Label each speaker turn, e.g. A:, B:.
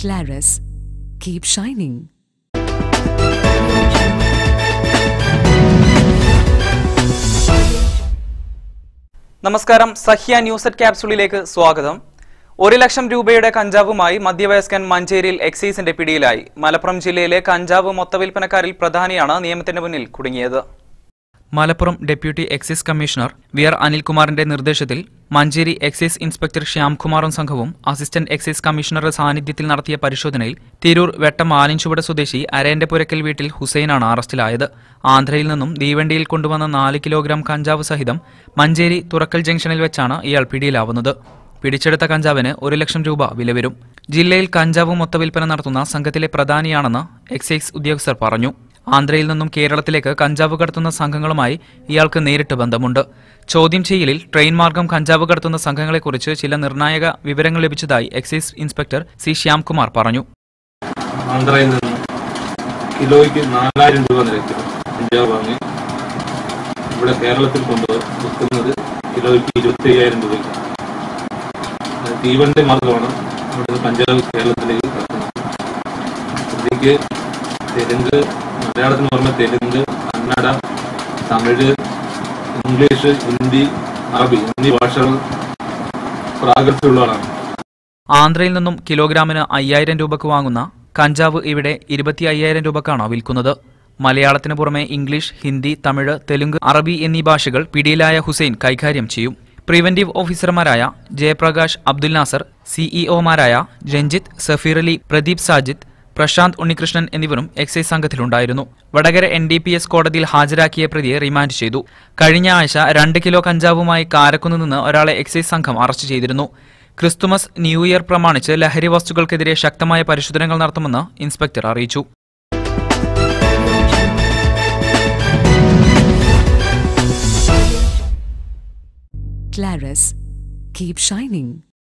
A: Claris. Keep shining.
B: നമസ്കാരം Sahya news at ക്യാപ്സുളിലേക്ക് സ്വാഗതം ഒരു ലക്ഷം രൂപയുടെ കഞ്ചാവുമായി മധ്യവയസ്കൻ മഞ്ചേരിയിൽ എക്സൈസിന്റെ പിടിയിലായി മലപ്പുറം ജില്ലയിലെ കഞ്ചാവ് മൊത്തവിൽപ്പനക്കാരിൽ പ്രധാനിയാണ് നിയമത്തിന് മുന്നിൽ കുടുങ്ങിയത് Malappuram deputy excise commissioner V R അനിൽകുമാറിന്റെ നിർദ്ദേശത്തിൽ മഞ്ചേരി എക്സൈസ് ഇൻസ്പെക്ടർ ശ്യാംകുമാറും സംഘവും അസിസ്റ്റന്റ് എക്സൈസ് കമ്മീഷണറുടെ സാന്നിധ്യത്തിൽ നടത്തിയ പരിശോധനയിൽ തിരൂർ വെട്ടം ആലിൻചുവട് സ്വദേശി അരേന്റെ വീട്ടിൽ ഹുസൈനാണ് അറസ്റ്റിലായത് ആന്ധ്രയിൽ നിന്നും തീവണ്ടിയിൽ കൊണ്ടുവന്ന നാല് കിലോഗ്രാം കഞ്ചാവ് സഹിതം മഞ്ചേരി തുറക്കൽ ജംഗ്ഷനിൽ വെച്ചാണ് ഇയാൾ പിടിയിലാവുന്നത് പിടിച്ചെടുത്ത കഞ്ചാവിന് ഒരു ലക്ഷം രൂപ വില വരും ജില്ലയിൽ കഞ്ചാവ് മൊത്തവിൽപ്പന നടത്തുന്ന സംഘത്തിലെ പ്രധാനിയാണെന്ന് എക്സൈസ് ഉദ്യോഗസ്ഥർ പറഞ്ഞു ആന്ധ്രയിൽ നിന്നും കേരളത്തിലേക്ക് കഞ്ചാവ് കടത്തുന്ന സംഘങ്ങളുമായി ഇയാൾക്ക് നേരിട്ട് ബന്ധമുണ്ട് ചോദ്യം ചെയ്യലിൽ ട്രെയിൻ മാർഗം കഞ്ചാവ് കടത്തുന്ന സംഘങ്ങളെക്കുറിച്ച് ചില നിർണായക വിവരങ്ങൾ ലഭിച്ചതായി എക്സൈസ് ഇൻസ്പെക്ടർ സി ശ്യാംകുമാർ പറഞ്ഞു
C: ആന്ധ്രയിൽ നിന്ന് കിലോയ്ക്ക് നാലായിരം രൂപ നിരക്കിൽ കഞ്ചാവ് വാങ്ങി ഇവിടെ കേരളത്തിൽ കൊണ്ട് വിൽക്കുന്നത് കിലോയ്ക്ക് ഇരുപത്തി അയ്യായിരം രൂപയ്ക്ക് അത് തീവണ്ടി മാർഗമാണ് ഇവിടെ നിന്ന് കഞ്ചാവ് കേരളത്തിലേക്ക് കടത്തുന്നത് പ്രതിക്ക് തെലുങ്ക് മലയാളത്തിന് പുറമെ തെലുങ്ക് കന്നഡ തമിഴ് ഇംഗ്ലീഷ് ഹിന്ദി അറബി എന്നീ ഭാഷകൾ പ്രാഗൽഭ്യമുള്ളതാണ്
B: ആന്ധ്രയിൽ നിന്നും കിലോഗ്രാമിന് അയ്യായിരം രൂപക്ക് വാങ്ങുന്ന കഞ്ചാവ് ഇവിടെ ഇരുപത്തി അയ്യായിരം രൂപക്കാണ് വിൽക്കുന്നത് മലയാളത്തിന് പുറമെ ഇംഗ്ലീഷ് ഹിന്ദി തമിഴ് തെലുങ്ക് അറബി എന്നീ ഭാഷകൾ പിടിയിലായ ഹുസൈൻ കൈകാര്യം ചെയ്യും പ്രിവന്റീവ് ഓഫീസർമാരായ ജയപ്രകാശ് അബ്ദുൽ നാസർ സിഇഒമാരായ രഞ്ജിത്ത് സഫീർ അലി പ്രദീപ് സാജിദ് പ്രശാന്ത് ഉണ്ണികൃഷ്ണൻ എന്നിവരും എക്സൈസ് സംഘത്തിലുണ്ടായിരുന്നു Vadakara N D P S കോടതിയിൽ ഹാജരാക്കിയ പ്രതിയെ റിമാൻഡ് ചെയ്തു കഴിഞ്ഞ ആഴ്ച രണ്ട് കിലോ കഞ്ചാവുമായി കാരക്കുന്ന് നിന്ന് ഒരാളെ എക്സൈസ് സംഘം അറസ്റ്റ് ചെയ്തിരുന്നു ക്രിസ്തുമസ് ന്യൂ ഇയർ പ്രമാണിച്ച് ലഹരി വസ്തുക്കൾക്കെതിരെ ശക്തമായ പരിശോധനകൾ നടത്തുമെന്ന് ഇൻസ്പെക്ടർ അറിയിച്ചു
A: Claris. Keep shining.